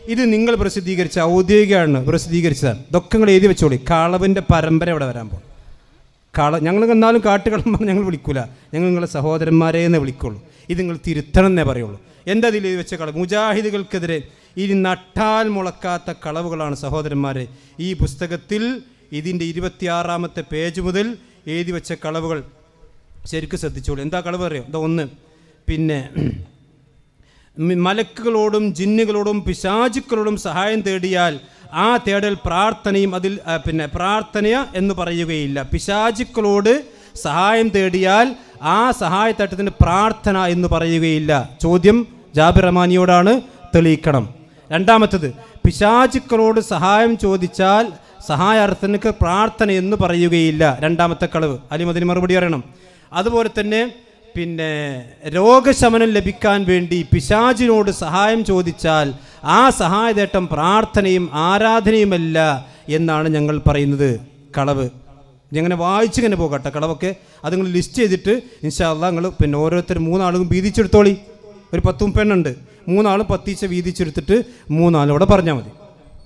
ഇത് നിങ്ങൾ പ്രസിദ്ധീകരിച്ച ഔദ്യോഗികമാണ് പ്രസിദ്ധീകരിച്ചതാണ് ഇതൊക്കെ നിങ്ങൾ എഴുതി വെച്ചോളി കളവിൻ്റെ പരമ്പര ഇവിടെ വരാൻ പോകും കള ഞങ്ങൾ എന്നാലും കാട്ടുകളം പറഞ്ഞ് ഞങ്ങൾ വിളിക്കൂല ഞങ്ങൾ നിങ്ങളെ സഹോദരന്മാരെ എന്ന് വിളിക്കുള്ളൂ ഇത് നിങ്ങൾ തിരുത്തണം എന്നേ പറയുള്ളൂ എന്താ ഇതിൽ എഴുതി വെച്ച കളവ് മുജാഹിദുകൾക്കെതിരെ ഇനി നട്ടാൽ മുളക്കാത്ത കളവുകളാണ് സഹോദരന്മാരെ ഈ പുസ്തകത്തിൽ ഇതിൻ്റെ ഇരുപത്തിയാറാമത്തെ പേജ് മുതൽ എഴുതി വെച്ച കളവുകൾ ശരിക്കും ശ്രദ്ധിച്ചോളൂ എന്താ കളവ് അറിയോ എന്താ ഒന്ന് പിന്നെ മി- മലക്കുകളോടും ജിന്നുകളോടും പിശാചുക്കളോടും സഹായം തേടിയാൽ ആ തേടൽ പ്രാർത്ഥനയും അതിൽ ആ, പിന്നെ പ്രാർത്ഥന എന്ന് പറയുകയില്ല പിശാചുക്കളോട് സഹായം തേടിയാൽ ആ സഹായത്തട്ടത്തിന് പ്രാർത്ഥന എന്ന് പറയുകയില്ല ചോദ്യം ജാബിർ റഹ്മാനിയോടാണ് തെളിയിക്കണം രണ്ടാമത്തത് പിശാചുക്കളോട് സഹായം ചോദിച്ചാൽ സഹായാർത്ഥനക്ക് പ്രാർത്ഥന എന്ന് പറയുകയില്ല രണ്ടാമത്തെ കളവ് അലിമതിന് മറുപടി അറിയണം അതുപോലെ തന്നെ പിന്നെ രോഗശമനം ലഭിക്കാൻ വേണ്ടി പിശാചിനോട് സഹായം ചോദിച്ചാൽ ആ സഹായതേട്ടം പ്രാർത്ഥനയും ആരാധനയുമല്ല എന്നാണ് ഞങ്ങൾ പറയുന്നത് കളവ് ഇങ്ങനെ വായിച്ചിങ്ങനെ പോകട്ടെ കളവൊക്കെ അത് നിങ്ങൾ ലിസ്റ്റ് ചെയ്തിട്ട് ഇൻഷാല്ല നിങ്ങൾ പിന്നെ ഓരോരുത്തർ മൂന്നാളും വീതിച്ചെടുത്തോളി ഒരു പത്തും പെണ്ണുണ്ട് മൂന്നാളും പത്തീച്ച വീതിച്ചെടുത്തിട്ട് മൂന്നാളും ഇവിടെ പറഞ്ഞാൽ മതി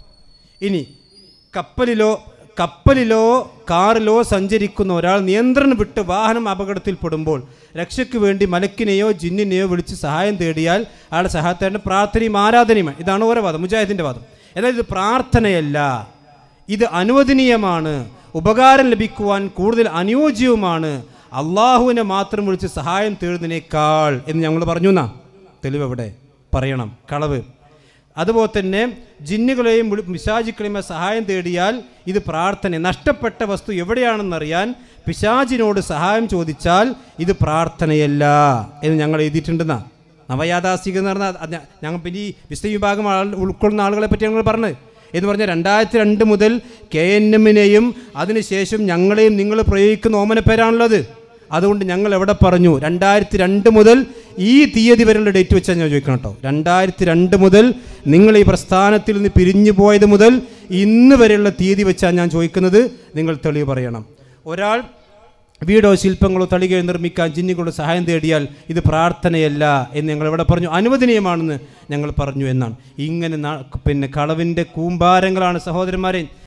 ഇനി കപ്പലിലോ കപ്പലിലോ കാറിലോ സഞ്ചരിക്കുന്ന ഒരാൾ നിയന്ത്രണം വിട്ട് വാഹനം അപകടത്തിൽപ്പെടുമ്പോൾ രക്ഷയ്ക്ക് വേണ്ടി മലക്കിനെയോ ജിന്നിനെയോ വിളിച്ച് സഹായം തേടിയാൽ അയാളുടെ സഹായത്തേണ്ട പ്രാർത്ഥനയും ആരാധനയുമാണ് ഇതാണ് ഓരോ വാദം മുജാഹിദിൻ്റെ വാദം എന്നാൽ ഇത് പ്രാർത്ഥനയല്ല ഇത് അനുവദനീയമാണ് ഉപകാരം ലഭിക്കുവാൻ കൂടുതൽ അനുയോജ്യവുമാണ് അള്ളാഹുവിനെ മാത്രം വിളിച്ച് സഹായം തേടുന്നതിനേക്കാൾ എന്ന് ഞങ്ങൾ പറഞ്ഞു എന്നാ തെളിവ് എവിടെ പറയണം കളവ് അതുപോലെ തന്നെ ജിന്നുകളെയും വിളി- പിശാചുക്കളെയും സഹായം തേടിയാൽ ഇത് പ്രാർത്ഥന നഷ്ടപ്പെട്ട വസ്തു എവിടെയാണെന്നറിയാൻ പിശാചിനോട് സഹായം ചോദിച്ചാൽ ഇത് പ്രാർത്ഥനയല്ല എന്ന് ഞങ്ങൾ എഴുതിയിട്ടുണ്ടെന്നാ നവയാഥാസിക എന്ന് പറഞ്ഞാൽ അത് ഞ- ഞങ്ങൾ പിന്നെ ഈ വിശുദ്ധ വിഭാഗം ആൾ ഉൾക്കൊള്ളുന്ന ആളുകളെ പറ്റി ഞങ്ങൾ പറഞ്ഞത് എന്ന് പറഞ്ഞാൽ രണ്ടായിരത്തി രണ്ട് മുതൽ കെ എൻ എമ്മിനെയും അതിനുശേഷം ഞങ്ങളെയും നിങ്ങൾ പ്രയോഗിക്കുന്ന ഓമന പേരാണുള്ളത് അതുകൊണ്ട് ഞങ്ങൾ എവിടെ പറഞ്ഞു രണ്ടായിരത്തി രണ്ട് മുതൽ ഈ തീയതി വരെയുള്ള ഡേറ്റ് വെച്ചാൽ ഞാൻ ചോദിക്കണം കേട്ടോ രണ്ടായിരത്തി രണ്ട് മുതൽ നിങ്ങൾ ഈ പ്രസ്ഥാനത്തിൽ നിന്ന് പിരിഞ്ഞു പോയത് മുതൽ ഇന്ന് വരെയുള്ള തീയതി വെച്ചാണ് ഞാൻ ചോദിക്കുന്നത് നിങ്ങൾ തെളിവ് പറയണം ഒരാൾ വീടോ ശില്പങ്ങളോ തളികയോ നിർമ്മിക്കാൻ ജിന്നുകളുടെ സഹായം തേടിയാൽ ഇത് പ്രാർത്ഥനയല്ല എന്ന് ഞങ്ങൾ എവിടെ പറഞ്ഞു അനുവദനീയമാണെന്ന് ഞങ്ങൾ പറഞ്ഞു എന്നാണ് ഇങ്ങനെ നാ- പിന്നെ കളവിൻ്റെ കൂമ്പാരങ്ങളാണ് സഹോദരന്മാരെ